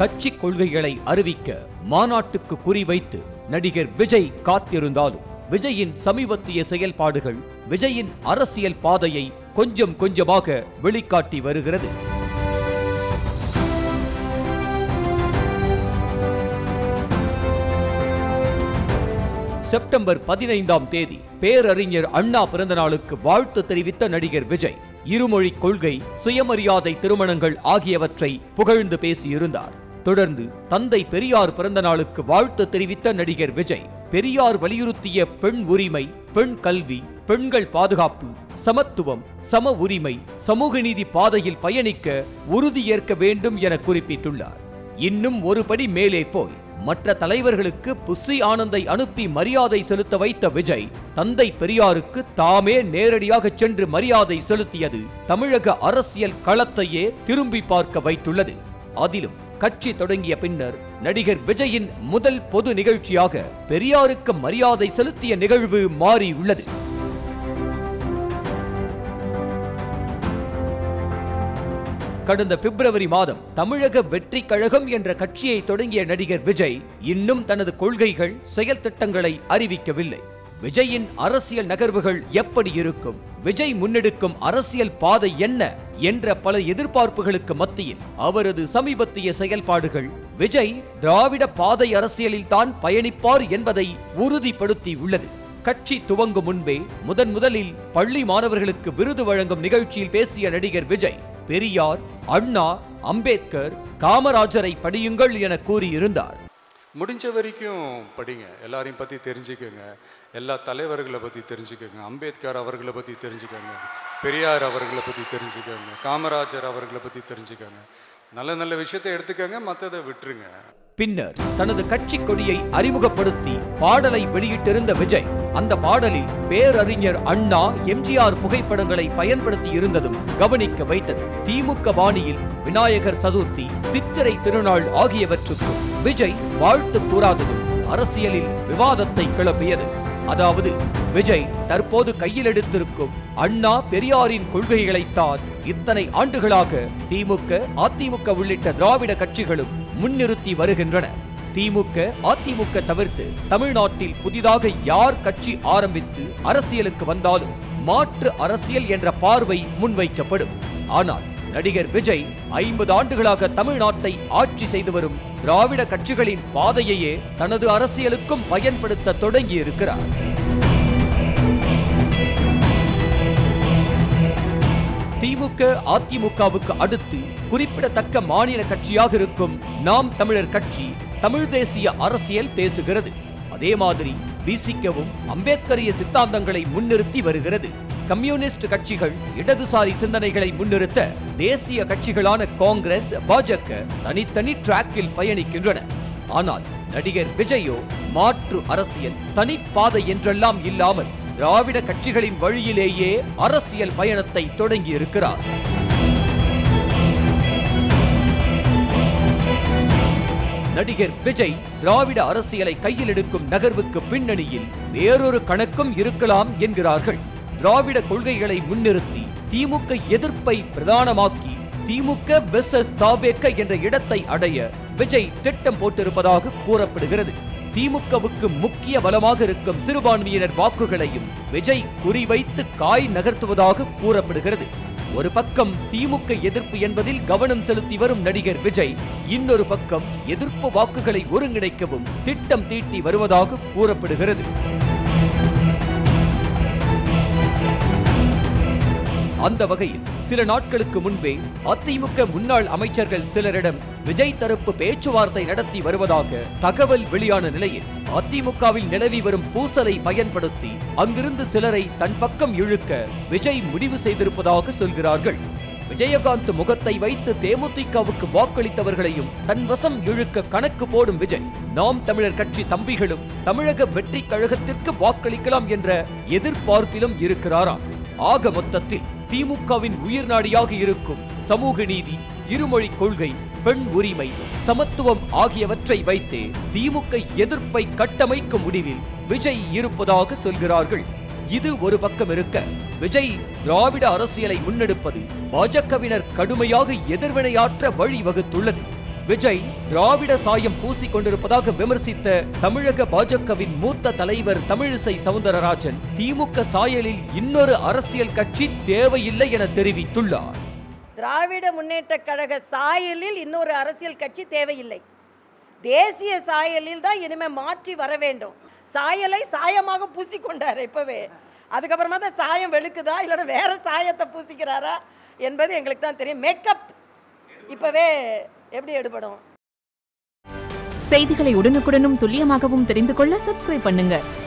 கட்சி கொள்கைகளை அறிவிக்க மாநாட்டுக்கு குறிவைத்து நடிகர் விஜய் காத்திருந்தாலும் விஜயின் சமீபத்திய செயல்பாடுகள் விஜயின் அரசியல் பாதையை கொஞ்சம் கொஞ்சமாக வெளிக்காட்டி வருகிறது செப்டம்பர் பதினைந்தாம் தேதி பேரறிஞர் அண்ணா பிறந்த நாளுக்கு வாழ்த்து தெரிவித்த நடிகர் விஜய் இருமொழி கொள்கை சுயமரியாதை திருமணங்கள் ஆகியவற்றை புகழ்ந்து பேசியிருந்தார் தொடர்ந்து தந்தை பெரியார் பிறந்த நாளுக்கு வாழ்த்து தெரிவித்த நடிகர் விஜய் பெரியார் வலியுறுத்திய பெண் உரிமை பெண் கல்வி பெண்கள் பாதுகாப்பு சமத்துவம் சம உரிமை சமூக நீதி பாதையில் பயணிக்க உறுதியேற்க வேண்டும் என குறிப்பிட்டுள்ளார் இன்னும் ஒருபடி மேலே போய் மற்ற தலைவர்களுக்கு புஸ்ஸி ஆனந்தை அனுப்பி மரியாதை செலுத்த வைத்த விஜய் தந்தை பெரியாருக்கு தாமே நேரடியாக சென்று மரியாதை செலுத்தியது தமிழக அரசியல் களத்தையே திரும்பி பார்க்க வைத்துள்ளது அதிலும் கட்சி தொடங்கிய பின்னர் நடிகர் விஜயின் முதல் பொது நிகழ்ச்சியாக பெரியாருக்கு மரியாதை செலுத்திய நிகழ்வு மாறியுள்ளது கடந்த பிப்ரவரி மாதம் தமிழக வெற்றி கழகம் என்ற கட்சியை தொடங்கிய நடிகர் விஜய் இன்னும் தனது கொள்கைகள் செயல் திட்டங்களை அறிவிக்கவில்லை விஜயின் அரசியல் நகர்வுகள் எப்படி இருக்கும் விஜய் முன்னெடுக்கும் அரசியல் பாதை என்ன என்ற பல எதிர்பார்ப்புகளுக்கு மத்தியில் அவரது சமீபத்திய செயல்பாடுகள் விஜய் திராவிட பாதை அரசியலில் தான் பயணிப்பார் என்பதை உறுதிப்படுத்தி உள்ளது கட்சி துவங்கும் முன்பே முதன் முதலில் பள்ளி மாணவர்களுக்கு விருது வழங்கும் நிகழ்ச்சியில் பேசிய நடிகர் விஜய் பெரியார் அண்ணா அம்பேத்கர் காமராஜரை படியுங்கள் என கூறியிருந்தார் முடிஞ்ச வரைக்கும் படிங்க எல்லாரையும் பற்றி தெரிஞ்சுக்கோங்க எல்லா தலைவர்களை பற்றி தெரிஞ்சுக்கோங்க அம்பேத்கர் அவர்களை பற்றி தெரிஞ்சுக்கோங்க பெரியார் அவர்களை பற்றி தெரிஞ்சுக்கோங்க காமராஜர் அவர்களை பற்றி தெரிஞ்சுக்கோங்க நல்ல நல்ல விஷயத்தை எடுத்துக்கோங்க மற்றதை விட்டுருங்க பின்னர் தனது கட்சி கொடியை அறிமுகப்படுத்தி பாடலை வெளியிட்டிருந்த விஜய் அந்த பாடலில் பேரறிஞர் அண்ணா எம்ஜிஆர் புகைப்படங்களை பயன்படுத்தி இருந்ததும் கவனிக்க வைத்தது திமுக பாணியில் விநாயகர் சதுர்த்தி சித்திரை திருநாள் ஆகியவற்றுக்கும் விஜய் வாழ்த்து கூறாததும் அரசியலில் விவாதத்தை கிளப்பியது அதாவது விஜய் தற்போது கையில் எடுத்திருக்கும் அண்ணா பெரியாரின் கொள்கைகளைத்தான் இத்தனை ஆண்டுகளாக திமுக அதிமுக உள்ளிட்ட திராவிட கட்சிகளும் முன்னிறுத்தி வருகின்றன திமுக அதிமுக தவிர்த்து தமிழ்நாட்டில் புதிதாக யார் கட்சி ஆரம்பித்து அரசியலுக்கு வந்தாலும் மாற்று அரசியல் என்ற பார்வை முன்வைக்கப்படும் ஆனால் நடிகர் விஜய் ஐம்பது ஆண்டுகளாக தமிழ்நாட்டை ஆட்சி செய்து வரும் திராவிட கட்சிகளின் பாதையையே தனது அரசியலுக்கும் பயன்படுத்த தொடங்கியிருக்கிறார் திமுக அதிமுகவுக்கு அடுத்து குறிப்பிடத்தக்க மாநில கட்சியாக இருக்கும் நாம் தமிழர் கட்சி தமிழ் தேசிய அரசியல் பேசுகிறது அதே மாதிரி விசிக்கவும் அம்பேத்கரிய சித்தாந்தங்களை முன்னிறுத்தி வருகிறது கம்யூனிஸ்ட் கட்சிகள் இடதுசாரி சிந்தனைகளை முன்னிறுத்த தேசிய கட்சிகளான காங்கிரஸ் பாஜக தனித்தனி டிராக்கில் பயணிக்கின்றன ஆனால் நடிகர் விஜயோ மாற்று அரசியல் தனிப்பாதை என்றெல்லாம் இல்லாமல் திராவிட கட்சிகளின் வழியிலேயே அரசியல் பயணத்தை தொடங்கியிருக்கிறார் நடிகர் விஜய் திராவிட அரசியலை கையில் எடுக்கும் நகர்வுக்கு பின்னணியில் வேறொரு கணக்கும் இருக்கலாம் என்கிறார்கள் திராவிட கொள்கைகளை முன்னிறுத்தி திமுக எதிர்ப்பை பிரதானமாக்கி திமுக வெர்சஸ் தாவேக்க என்ற இடத்தை அடைய விஜய் திட்டம் போட்டிருப்பதாக கூறப்படுகிறது திமுகவுக்கு முக்கிய பலமாக இருக்கும் சிறுபான்மையினர் வாக்குகளையும் விஜய் குறிவைத்து காய் நகர்த்துவதாக கூறப்படுகிறது ஒரு பக்கம் திமுக எதிர்ப்பு என்பதில் கவனம் செலுத்தி வரும் நடிகர் விஜய் இன்னொரு பக்கம் எதிர்ப்பு வாக்குகளை ஒருங்கிணைக்கவும் திட்டம் தீட்டி வருவதாக கூறப்படுகிறது அந்த வகையில் சில நாட்களுக்கு முன்பே அதிமுக முன்னாள் அமைச்சர்கள் சிலரிடம் விஜய் தரப்பு பேச்சுவார்த்தை நடத்தி வருவதாக தகவல் வெளியான நிலையில் அதிமுகவில் நிலவி வரும் பூசலை பயன்படுத்தி அங்கிருந்து சிலரை தன் பக்கம் இழுக்க விஜய் முடிவு செய்திருப்பதாக சொல்கிறார்கள் விஜயகாந்த் முகத்தை வைத்து தேமுதிகவுக்கு வாக்களித்தவர்களையும் தன் வசம் இழுக்க கணக்கு போடும் விஜய் நாம் தமிழர் கட்சி தம்பிகளும் தமிழக வெற்றி கழகத்திற்கு வாக்களிக்கலாம் என்ற எதிர்பார்ப்பிலும் இருக்கிறாராம் ஆக மொத்தத்தில் திமுகவின் உயிர்நாடியாக இருக்கும் சமூக நீதி இருமொழி கொள்கை பெண் உரிமை சமத்துவம் ஆகியவற்றை வைத்தே திமுக எதிர்ப்பை கட்டமைக்கும் முடிவில் விஜய் இருப்பதாக சொல்கிறார்கள் இது ஒரு பக்கம் இருக்க விஜய் திராவிட அரசியலை முன்னெடுப்பது பாஜகவினர் கடுமையாக எதிர்வினையாற்ற வழிவகுத்துள்ளது விஜய் திராவிட சாயம் பூசிக் கொண்டிருப்பதாக விமர்சித்த தமிழக பாஜகவின் மூத்த தலைவர் தமிழிசை சவுந்தரராஜன் திமுக சாயலில் இன்னொரு அரசியல் கட்சி தேவையில்லை என தெரிவித்துள்ளார் திராவிட முன்னேற்ற கழக சாயலில் இன்னொரு அரசியல் கட்சி தேவையில்லை தேசிய சாயலில் தான் இனிமே மாற்றி வர வேண்டும் சாயலை சாயமாக பூசிக்கொண்டார் இப்பவே அதுக்கப்புறமா தான் சாயம் வெளுக்குதா இல்லைன்னா வேற சாயத்தை பூசிக்கிறாரா என்பது எங்களுக்கு தான் தெரியும் மேக்கப் இப்பவே எப்படி எடுபடும் செய்திகளை உடனுக்குடனும் துல்லியமாகவும் தெரிந்து கொள்ள சப்ஸ்கிரைப் பண்ணுங்க